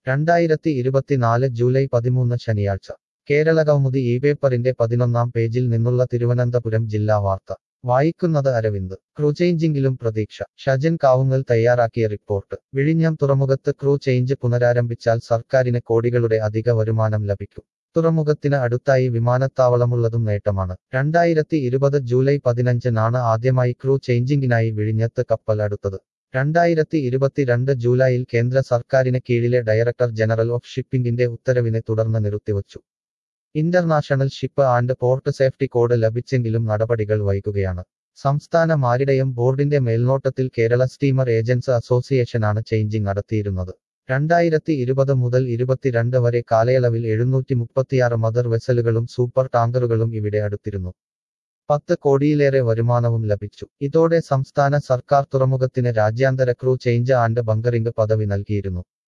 രണ്ടായിരത്തി ഇരുപത്തിനാല് ജൂലൈ പതിമൂന്ന് ശനിയാഴ്ച കേരള കൗമുദി ഈ പേപ്പറിന്റെ പതിനൊന്നാം പേജിൽ നിന്നുള്ള തിരുവനന്തപുരം ജില്ലാ വാർത്ത വായിക്കുന്നത് അരവിന്ദ് ക്രൂ ചേഞ്ചിങ്ങിലും പ്രതീക്ഷ ഷജൻ കാവുങ്ങൽ തയ്യാറാക്കിയ റിപ്പോർട്ട് വിഴിഞ്ഞം തുറമുഖത്ത് ക്രൂ ചേഞ്ച് പുനരാരംഭിച്ചാൽ സർക്കാരിന് കോടികളുടെ അധിക വരുമാനം ലഭിക്കും തുറമുഖത്തിന് അടുത്തായി വിമാനത്താവളമുള്ളതും നേട്ടമാണ് രണ്ടായിരത്തി ഇരുപത് ജൂലൈ പതിനഞ്ചിനാണ് ആദ്യമായി ക്രൂ ചേഞ്ചിങ്ങിനായി വിഴിഞ്ഞത്ത് കപ്പൽ അടുത്തത് രണ്ടായിരത്തി ഇരുപത്തിരണ്ട് ജൂലൈയിൽ കേന്ദ്ര സർക്കാരിന് കീഴിലെ ഡയറക്ടർ ജനറൽ ഓഫ് ഷിപ്പിംഗിന്റെ ഉത്തരവിനെ തുടർന്ന് നിർത്തിവച്ചു international ship and port safety code ലഭിച്ചെങ്കിലും നടപടികൾ വൈകുകയാണ് സംസ്ഥാന മാരിടയം ബോർഡിന്റെ മേൽനോട്ടത്തിൽ കേരള സ്റ്റീമർ ഏജൻസ് അസോസിയേഷനാണ് ചേഞ്ചിങ് നടത്തിയിരുന്നത് രണ്ടായിരത്തി ഇരുപത് മുതൽ ഇരുപത്തിരണ്ട് വരെ കാലയളവിൽ എഴുന്നൂറ്റി മുപ്പത്തിയാറ് മദർ വെസലുകളും സൂപ്പർ ടാങ്കറുകളും ഇവിടെ അടുത്തിരുന്നു പത്ത് കോടിയിലേറെ വരുമാനവും ലഭിച്ചു ഇതോടെ സംസ്ഥാന സർക്കാർ തുറമുഖത്തിന് രാജ്യാന്തര ക്രൂ ചേഞ്ച് ആൻഡ് ബങ്കറിംഗ് പദവി നൽകിയിരുന്നു